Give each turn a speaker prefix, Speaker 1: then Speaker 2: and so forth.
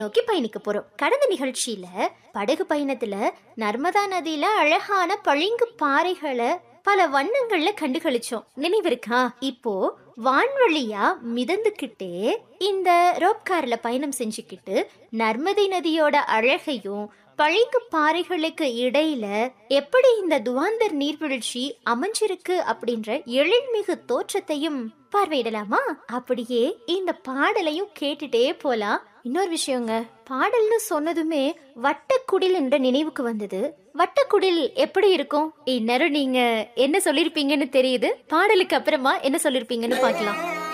Speaker 1: நோக்கி பயணிக்க போறோம் கடந்த நிகழ்ச்சியில படகு பயணத்துல நர்மதா நதியில அழகான பளிங்கு பாறைகளை பல வண்ணங்கள்ல கண்டுகளிச்சோம் நினைவிருக்கா இப்போ வான்வழியா மிதந்துக்கிட்டே இந்த ரோப் கார்ல பயணம் செஞ்சுக்கிட்டு நர்மதை நதியோட அழகையும் பளிங்கு பாறைகளுக்கு இடையில எப்படி இந்த துவாந்தர் நீர்வீழ்ச்சி அமைஞ்சிருக்கு அப்படின்ற எழில்மிகு தோற்றத்தையும் பார்வையிடலாமா அப்படியே இந்த பாடலையும் கேட்டுட்டே போலாம் இன்னொரு விஷயங்க பாடல்னு சொன்னதுமே வட்டக்குடில் என்ற நினைவுக்கு வந்தது வட்டக்குடில் எப்படி இருக்கும் இந்நேரம் நீங்க என்ன சொல்லிருப்பீங்கன்னு தெரியுது பாடலுக்கு அப்புறமா என்ன சொல்லிருப்பீங்கன்னு பார்க்கலாம்